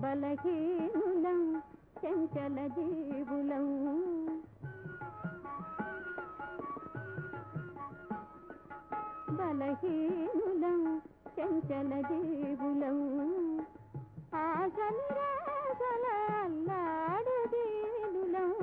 బలహీనులం చంచల జీవులం బలహీనులం చంచల జీవులం ఆశని రాగల అల్లాడు దీనులం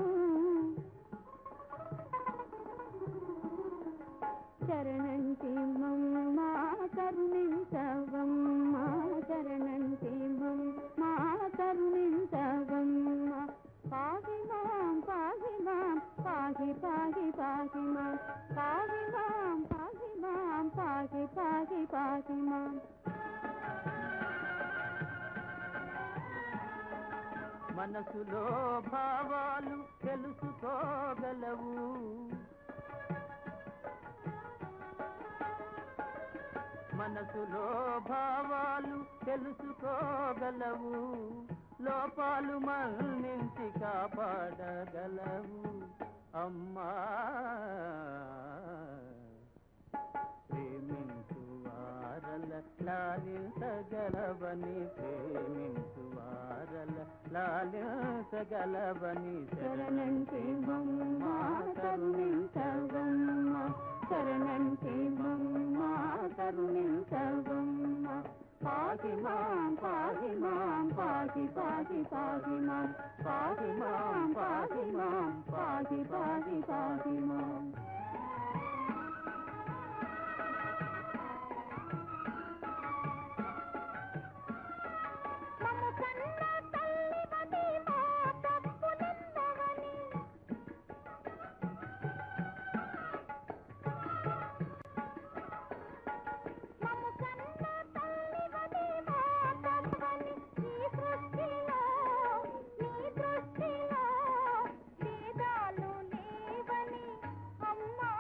శరణంటి మమ్మా కరుణించవమ్మా శరణంటి మమ్మా కరుణించవమ్మా పాగి మాం పాగి మాం పాగి పాగి పాగి మాం పాగి మాం పాగి మాం పాగి పాగి పాగి మాం మనసులో భావాలు తెలుసుకోగలవు మనసులో భావాలు తెలుసుకోగలవు లోపాలు మన్నించి కాపాడగలవు అమ్మా ప్రేమించు వారల లాలించగలవని ప్రేమించు వారల లాలించగలవని శరణంటి మమ్మా కరుణించవమ్మా శరణంటి మమ్మా కరుణించవమ్మా పాగి మాం పాగి మాం పాగి పాగి పాగి మాం పాగి మాం పాగి మాం పాగి పాగి పాగి మాం మమ్ము కన్న తల్లివని మా తప్పులెన్నవని మమ్ము కన్న తల్లివని మా తప్పని నీ సృష్టిలో నీ దృష్టిలో వేదాలు లేవని అమ్మా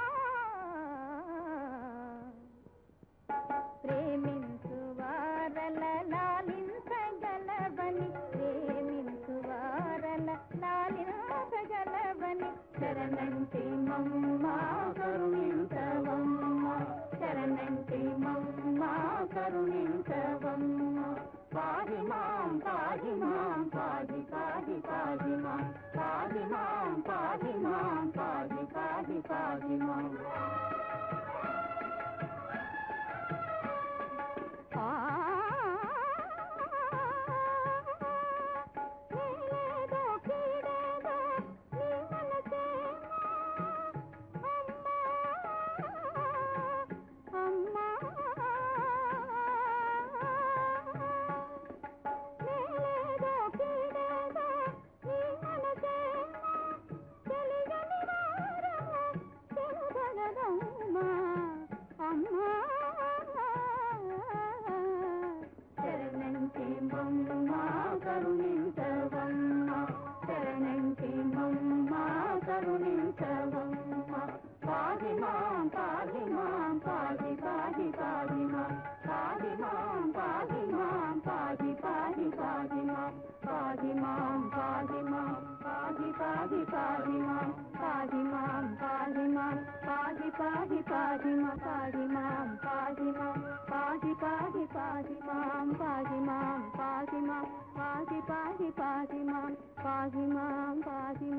ప్రేమించు వారల లాలించగలవని ప్రేమించు వారల లాలించగలవని శరణంటి మమ్మ కరుణించవమ్మ శరణంటి మమ్మ కరుణించవమ్మ పాగి మాం పాగి మాం పాగి పాగి పాగి మాం పాగి మాం పాగి మాం పాగి పాగి పాగి మాం ఏదో కీడేదో నీ మనసేమో అమ్మా నేలేదో కీడేదో నీ మనసేమో తెలియని వారము తెలుగలదమ్మా అమ్మా శరణంటి మమ్మ కరుణించవమ్మ శరణంటి మమ్మ కరుణించవమ్మ పాగి మాం పాగి మాం పాగి పాగి పాగి మాం పాగి మాం పాగి మాం పాగి పాగి పాగి మాం పాగి మాం పాగి మాం పాగి పాగి పాగి మాం పాగి మాం పాగి మాం పాగి పాగి పాగి మా పాగి మాం పాగి మాం పాగి పాగి పాగి మాం పాగి మాం పాగి మాం పాగి పాగి పాగి మాం పాగి మాం పాగి